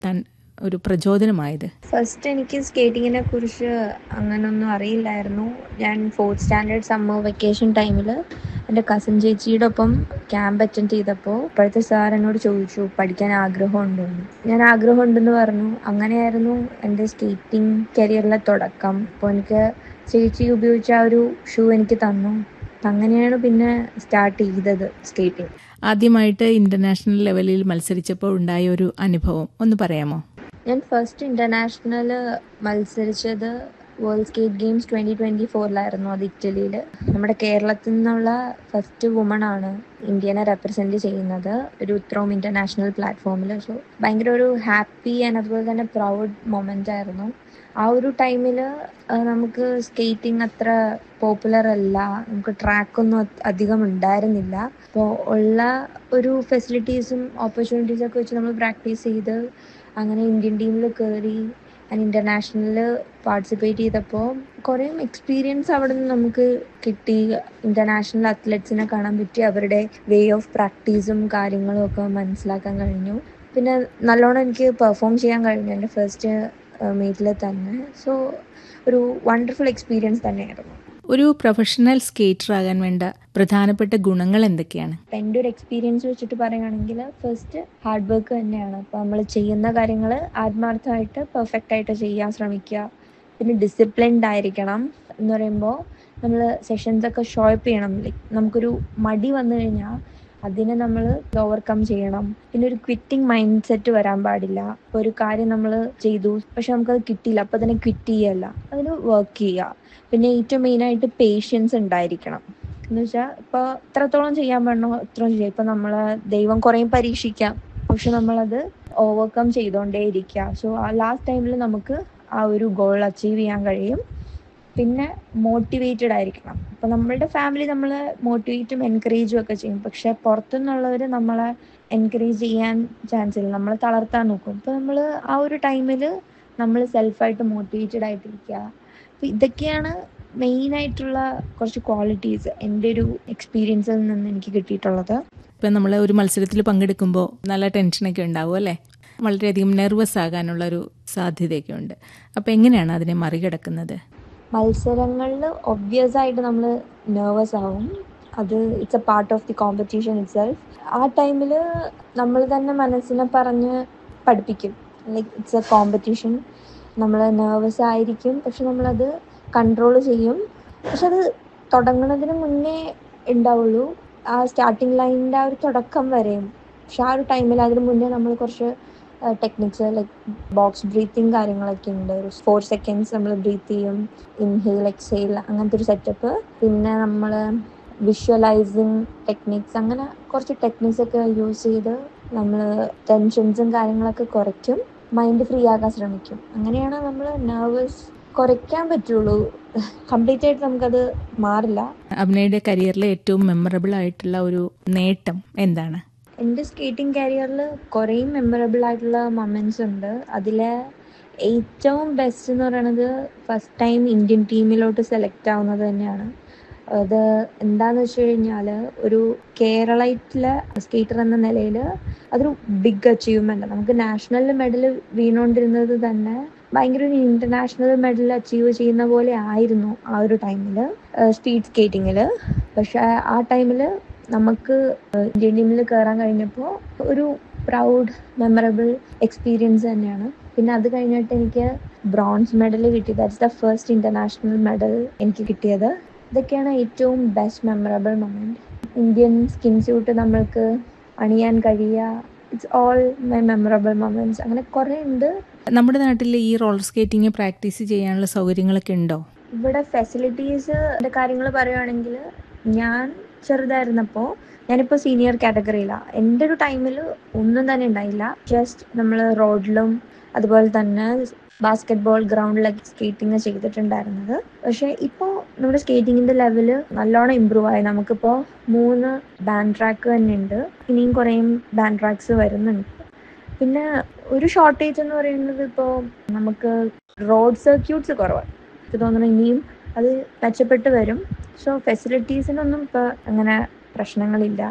താൻ ഒരു പ്രചോദനമായത് ഫസ്റ്റ് എനിക്ക് സ്കേറ്റിങ്ങിനെ കുറിച്ച് അങ്ങനൊന്നും അറിയില്ലായിരുന്നു ഞാൻ ഫോർത്ത് സ്റ്റാൻഡേർഡ് സമ്മർ വെക്കേഷൻ ടൈമിൽ എൻ്റെ കസിൻ ചേച്ചിയുടെ ഒപ്പം ക്യാമ്പ് അറ്റൻഡ് ചെയ്തപ്പോൾ ഇപ്പോഴത്തെ സാർ എന്നോട് ചോദിച്ചു പഠിക്കാൻ ആഗ്രഹമുണ്ടെന്ന് ഞാൻ ആഗ്രഹമുണ്ടെന്ന് പറഞ്ഞു അങ്ങനെയായിരുന്നു എൻ്റെ സ്കേറ്റിംഗ് കരിയറിലെ തുടക്കം അപ്പോൾ എനിക്ക് ചേച്ചി ഉപയോഗിച്ച ആ ഒരു ഷൂ എനിക്ക് തന്നു അങ്ങനെയാണ് പിന്നെ സ്റ്റാർട്ട് ചെയ്തത് സ്കേറ്റിംഗ് ആദ്യമായിട്ട് ഇന്റർനാഷണൽ ലെവലിൽ മത്സരിച്ചപ്പോൾ ഉണ്ടായ ഒരു അനുഭവം ഒന്ന് പറയാമോ ഞാൻ ഫസ്റ്റ് ഇന്റർനാഷണൽ മത്സരിച്ചത് world skate games twenty twenty ഫോറിലായിരുന്നു അത് ഇറ്റലിയിൽ നമ്മുടെ കേരളത്തിൽ നിന്നുള്ള ഫസ്റ്റ് വുമൺ ആണ് ഇന്ത്യനെ റെപ്രസെന്റ് ചെയ്യുന്നത് ഒരു ഇത്രയും ഇന്റർനാഷണൽ പ്ലാറ്റ്ഫോമിൽ സോ ഭയങ്കര ഒരു ഹാപ്പി ആൻഡ് അതുപോലെ തന്നെ പ്രൗഡ് മൊമെന്റ് ആയിരുന്നു ആ ഒരു ടൈമിൽ നമുക്ക് സ്കേറ്റിംഗ് അത്ര പോപ്പുലർ അല്ല നമുക്ക് ട്രാക്കൊന്നും അധികം ഉണ്ടായിരുന്നില്ല അപ്പോൾ ഉള്ള ഒരു ഫെസിലിറ്റീസും ഓപ്പർച്യൂണിറ്റീസും ഒക്കെ വെച്ച് നമ്മൾ പ്രാക്ടീസ് ചെയ്ത് അങ്ങനെ ഇന്ത്യൻ ടീമിൽ കയറി ആൻഡ് ഇന്റർനാഷണലിൽ പാർട്ടിസിപ്പേറ്റ് ചെയ്തപ്പോൾ കുറേ എക്സ്പീരിയൻസ് അവിടെ നിന്ന് നമുക്ക് കിട്ടി ഇന്റർനാഷണൽ അത്ലറ്റ്സിനെ കാണാൻ പറ്റി അവരുടെ വേ ഓഫ് പ്രാക്ടീസും കാര്യങ്ങളും ഒക്കെ മനസ്സിലാക്കാൻ കഴിഞ്ഞു പിന്നെ നല്ലോണം എനിക്ക് പെർഫോം ചെയ്യാൻ കഴിഞ്ഞു എൻ്റെ ഫസ്റ്റ് മീറ്റിൽ തന്നെ സോ ഒരു വണ്ടർഫുൾ എക്സ്പീരിയൻസ് തന്നെയായിരുന്നു ഒരു പ്രൊഫഷണൽ സ്കേറ്റർ ആകാൻ വേണ്ട പ്രധാനപ്പെട്ട ഗുണങ്ങൾ എന്തൊക്കെയാണ് അപ്പം എൻ്റെ ഒരു എക്സ്പീരിയൻസ് വെച്ചിട്ട് പറയുകയാണെങ്കിൽ ഫസ്റ്റ് ഹാർഡ് വർക്ക് തന്നെയാണ് അപ്പോൾ നമ്മൾ ചെയ്യുന്ന കാര്യങ്ങൾ ആത്മാർത്ഥമായിട്ട് പെർഫെക്റ്റ് ആയിട്ട് ചെയ്യാൻ ശ്രമിക്കുക പിന്നെ ഡിസിപ്ലിൻഡ് ആയിരിക്കണം എന്ന് പറയുമ്പോൾ നമ്മൾ സെഷൻസ് ഒക്കെ ഷോപ്പ് ചെയ്യണം ലൈക്ക് നമുക്കൊരു മടി വന്നു കഴിഞ്ഞാൽ അതിനെ നമ്മൾ ഓവർകം ചെയ്യണം പിന്നെ ഒരു ക്വിറ്റിംഗ് മൈൻഡ് സെറ്റ് വരാൻ പാടില്ല ഇപ്പോൾ ഒരു കാര്യം നമ്മൾ ചെയ്തു പക്ഷെ നമുക്കത് കിട്ടിയില്ല അപ്പോൾ തന്നെ ക്വിറ്റ് ചെയ്യല്ല അതിന് വർക്ക് ചെയ്യുക പിന്നെ ഏറ്റവും മെയിനായിട്ട് പേഷ്യൻസ് ഉണ്ടായിരിക്കണം എന്ന് വെച്ചാൽ ഇപ്പോൾ എത്രത്തോളം ചെയ്യാൻ പറ്റണോ അത്രയും ചെയ്യാം ഇപ്പം നമ്മൾ ദൈവം കുറേ പരീക്ഷിക്കാം പക്ഷെ നമ്മളത് ഓവർകം ചെയ്തുകൊണ്ടേ ഇരിക്കുക സോ ആ ലാസ്റ്റ് ടൈമിൽ നമുക്ക് ആ ഒരു ഗോൾ അച്ചീവ് ചെയ്യാൻ കഴിയും പിന്നെ മോട്ടിവേറ്റഡ് ആയിരിക്കണം ഇപ്പം നമ്മളുടെ ഫാമിലി നമ്മളെ മോട്ടിവേറ്റും എൻകറേജും ഒക്കെ ചെയ്യും പക്ഷെ പുറത്തുനിന്നുള്ളവർ നമ്മളെ എൻകറേജ് ചെയ്യാൻ ചാൻസ് ഇല്ല നമ്മളെ തളർത്താൻ നോക്കും ഇപ്പം നമ്മൾ ആ ഒരു ടൈമിൽ നമ്മൾ സെൽഫായിട്ട് മോട്ടിവേറ്റഡ് ആയിട്ടിരിക്കുക അപ്പം ഇതൊക്കെയാണ് മെയിൻ ആയിട്ടുള്ള കുറച്ച് ക്വാളിറ്റീസ് എൻ്റെ ഒരു എക്സ്പീരിയൻസിൽ നിന്ന് എനിക്ക് കിട്ടിയിട്ടുള്ളത് ഇപ്പം നമ്മൾ ഒരു മത്സരത്തിൽ പങ്കെടുക്കുമ്പോൾ നല്ല ടെൻഷനൊക്കെ ഉണ്ടാവും അല്ലേ വളരെയധികം നെർവസ് ആകാനുള്ള ഒരു സാധ്യതയൊക്കെ ഉണ്ട് അപ്പോൾ എങ്ങനെയാണ് അതിനെ മറികടക്കുന്നത് മത്സരങ്ങളിൽ ഒബ്വിയസ് ആയിട്ട് നമ്മൾ നെർവസ് ആവും അത് it's a part of the competition itself ആ ടൈമിൽ നമ്മൾ തന്നെ മനസ്സിനെ പറഞ്ഞ് പഠിപ്പിക്കും ലൈക്ക് ഇറ്റ്സ് എ കോമ്പറ്റീഷൻ നമ്മൾ നെർവസ് ആയിരിക്കും പക്ഷെ നമ്മളത് കൺട്രോൾ ചെയ്യും പക്ഷെ അത് തുടങ്ങുന്നതിന് മുന്നേ ഉണ്ടാവുള്ളൂ ആ സ്റ്റാർട്ടിങ് ലൈനിൻ്റെ ആ ഒരു തുടക്കം വരെയും പക്ഷെ ആ ഒരു ടൈമിൽ അതിന് മുന്നേ നമ്മൾ കുറച്ച് ടെക്നിക്സ് ലൈക്ക് ബോക്സ് ബ്രീത്തിങ് കാര്യങ്ങളൊക്കെ ഉണ്ട് ഒരു ഫോർ സെക്കൻഡ്സ് നമ്മൾ ബ്രീത്ത് ചെയ്യും ഇൻഹെയിൽ എക്സെയിൽ അങ്ങനത്തെ ഒരു സെറ്റപ്പ് പിന്നെ നമ്മൾ വിഷ്വലൈസിങ് ടെക്നിക്സ് അങ്ങനെ കുറച്ച് ടെക്നിക്സ് ഒക്കെ യൂസ് ചെയ്ത് നമ്മൾ ടെൻഷൻസും കാര്യങ്ങളൊക്കെ കുറയ്ക്കും മൈൻഡ് ഫ്രീ ആക്കാൻ ശ്രമിക്കും അങ്ങനെയാണ് നമ്മൾ നെർവസ് കുറയ്ക്കാൻ പറ്റുള്ളൂ കംപ്ലീറ്റ് ആയിട്ട് നമുക്കത് മാറില്ല അഭിനയുടെ കരിയറിലെ ഏറ്റവും മെമ്മറബിൾ ആയിട്ടുള്ള ഒരു നേട്ടം എന്താണ് എൻ്റെ സ്കേറ്റിംഗ് കരിയറിൽ കുറേ മെമ്മറബിൾ ആയിട്ടുള്ള മൊമെൻറ്റ്സ് ഉണ്ട് അതിലെ ഏറ്റവും ബെസ്റ്റ് എന്ന് പറയുന്നത് ഫസ്റ്റ് ടൈം ഇന്ത്യൻ ടീമിലോട്ട് സെലക്ട് ആവുന്നത് തന്നെയാണ് അത് എന്താന്ന് വെച്ച് കഴിഞ്ഞാൽ ഒരു കേരളത്തിലെ സ്കേറ്റർ എന്ന നിലയിൽ അതൊരു ബിഗ് അച്ചീവ്മെൻ്റ് നമുക്ക് നാഷണൽ മെഡൽ വീണുകൊണ്ടിരുന്നത് തന്നെ ഭയങ്കര ഒരു ഇന്റർനാഷണൽ മെഡൽ അച്ചീവ് ചെയ്യുന്ന പോലെ ആയിരുന്നു ആ ഒരു ടൈമിൽ സ്ട്രീറ്റ് സ്കേറ്റിങ്ങിൽ പക്ഷെ ആ ടൈമിൽ നമുക്ക് ഇന്ത്യൻ ടീമിൽ കയറാൻ കഴിഞ്ഞപ്പോൾ ഒരു പ്രൗഡ് മെമ്മറബിൾ എക്സ്പീരിയൻസ് തന്നെയാണ് പിന്നെ അത് കഴിഞ്ഞിട്ട് എനിക്ക് ബ്രോൺസ് മെഡൽ കിട്ടി that's the first international medal എനിക്ക് കിട്ടിയത് ഇതൊക്കെയാണ് ഏറ്റവും best memorable moment Indian skin suit നമ്മൾക്ക് അണിയാൻ കഴിയുക it's all my memorable moments അങ്ങനെ കുറേ ഉണ്ട് നമ്മുടെ നാട്ടിൽ ഈ റോളർ സ്കേറ്റിംഗ് പ്രാക്ടീസ് ചെയ്യാനുള്ള സൗകര്യങ്ങളൊക്കെ ഉണ്ടോ ഇവിടെ ഫെസിലിറ്റീസ് കാര്യങ്ങൾ പറയുവാണെങ്കിൽ ഞാൻ ചെറുതായിരുന്നപ്പോൾ ഞാനിപ്പോൾ സീനിയർ കാറ്റഗറിയിലാണ് എൻ്റെ ഒരു ടൈമിൽ ഒന്നും തന്നെ ഉണ്ടായില്ല ജസ്റ്റ് നമ്മൾ റോഡിലും അതുപോലെ തന്നെ ബാസ്കറ്റ് ബോൾ ഗ്രൗണ്ടിലൊക്കെ സ്കേറ്റിംഗ് ചെയ്തിട്ടുണ്ടായിരുന്നത് പക്ഷേ ഇപ്പോൾ നമ്മുടെ സ്കേറ്റിങ്ങിൻ്റെ ലെവല് നല്ലോണം ഇമ്പ്രൂവ് ആയി നമുക്കിപ്പോൾ മൂന്ന് ബാൻഡ് ട്രാക്ക് തന്നെ ഉണ്ട് ഇനിയും കുറേ ബാൻഡ് ട്രാക്സ് വരുന്നുണ്ട് പിന്നെ ഒരു ഷോർട്ടേജ് എന്ന് പറയുന്നത് ഇപ്പോൾ നമുക്ക് റോഡ് സർക്യൂട്ട്സ് കുറവാണ് എനിക്ക് തോന്നുന്നു ഇനിയും അത് മെച്ചപ്പെട്ട് വരും സോ ഫെസിലിറ്റീസിനൊന്നും ഇപ്പോൾ അങ്ങനെ പ്രശ്നങ്ങളില്ല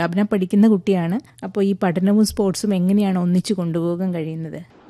അഭിന പഠിക്കുന്ന കുട്ടിയാണ് അപ്പോൾ ഈ പഠനവും സ്പോർട്സും എങ്ങനെയാണ് ഒന്നിച്ചു കൊണ്ടുപോകാൻ കഴിയുന്നത്